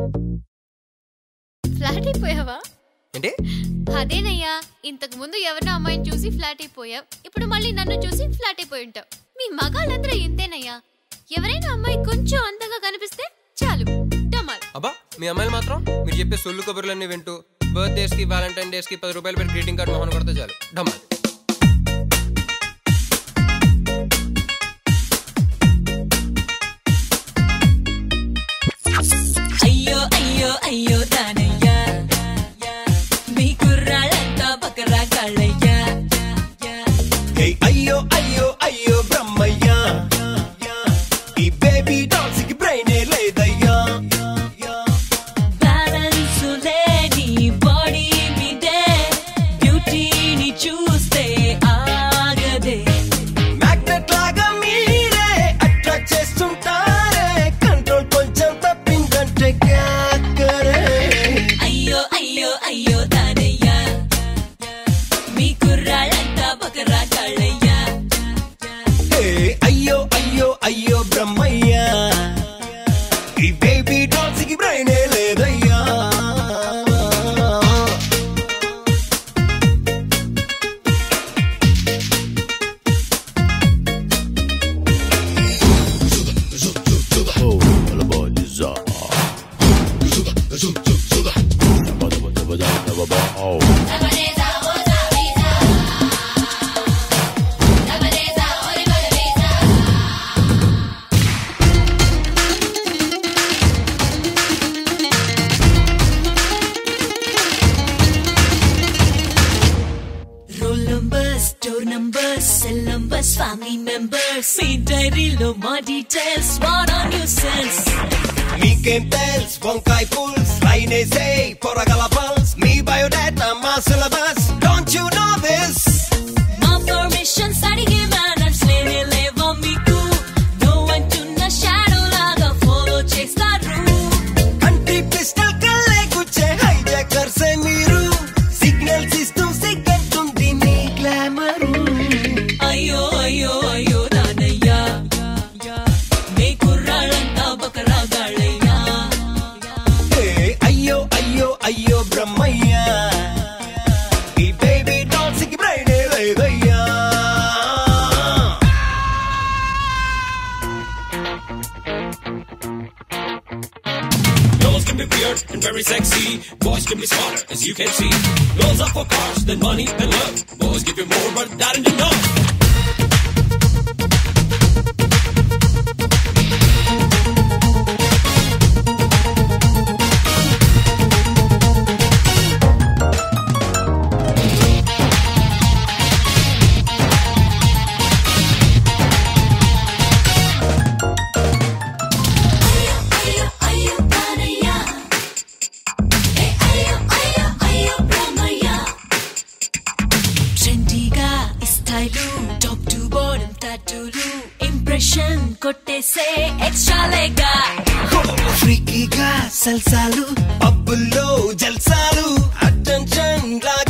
Flat అయిపోయావా ఏంటి అదేనయ్యా ఇంతకు ముందు ఎవరినో అమ్మాయిని చూసి ఫ్లాట్ అయిపోయావు ఇప్పుడు మళ్ళీ నన్ను చూసి ఫ్లాట్ అయిపోయి ఉంటావు మీ మగాళ్ళందరూ ఇంతేనయ్యా ఎవరైనా అమ్మాయి కొంచెం అందంగా కనిపిస్తే చాలు డమాల్ అబ్బా మీ అమ్మాయిలు మాత్రం మీరు చెప్పే సొల్లు కబుర్లన్నీ వింటూ బర్త్డేస్ కి వ్యాలంటైన్ డేస్ కి పది రూపాయలు పెట్టి గ్రీటింగ్ కార్డ్ మొహన్ కొడితే చాలు డమ్మా అయ్యో అయ్యో అయ్యో దానయ్యా మీ కుర్రాళ్ళంతా బకరా కళ్ళయ్యా Hey, అయ్యో అయ్యో అయ్యో బ్రహ్మయ్యా ఈ బేబీ డాన్స్ కి బ్రెయిన్ లేదయ్యా బ్యాలెన్స్ లేని బాడీ మీదే బ్యూటీని చూస్తే ఆగదే మ్యాగ్నెట్ లాగా మీరే అట్రాక్ట్ చేస్తుంటారే కంట్రోల్ కొంచెం తప్పిందంటే క్యా కరే అయ్యో అయ్యో అయ్యో దానయ్యా మీ కుర్రాళ్ళంతా బకరా కళ్ళయ్యా Hey, అయ్యో అయ్యో అయ్యో బ్రహ్మయ్యా ఈ బేబీ డాన్స్ కి బ్రెయిన్ లేదయ్యా roll numbers door numbers cell numbers family members మీ డైరీలో మా details what on you sense మీకేం తెల్స్ వంకాయ పుల్స్ లైన్ వేసే పొరగల పల్స్ మీ బయోడేటా మా syllabus don't you know this మా పర్మిషన్స్ అడిగే మేనర్స్ లేనే లేవా మీకు నో అంటున్న షాడో లాగా ఫాలో చేస్తారు కంట్రీ పిస్టల్ కల్లే గుచ్చే హైజాకర్స్ మీరు సిగ్నల్స్ ఇస్తూ సిగ్గంటుంది మీ గ్లామరు అయ్యో అయ్యో అయ్యో నానయ్యా మీ కుర్రాళ్ళంతా బకరా గాళ్ళయ్యా ఏ అయ్యో అయ్యో అయ్యో బ్రహ్మయ్యా ఈ బేబీ డాన్స్ కి బ్రైన్ లేదయ్యా Girls can be weird and very sexy. Boys can be smarter, as you can see. Girls are for cars, then money and love. Boys give you more, but that ain't enough. అయ్యో అయ్యో నానయ్యా అయ్యో అయ్యో అయ్యో బ్రహ్మయ్యా ట్రెండీగా style top to bottom టాటూలు impression కొట్టేసే ఎక్స్ట్రాలేగా ఫ్రీకీగా సల్సాలు పబ్బుల్లో జల్సాలు అటెన్షన్ లాగే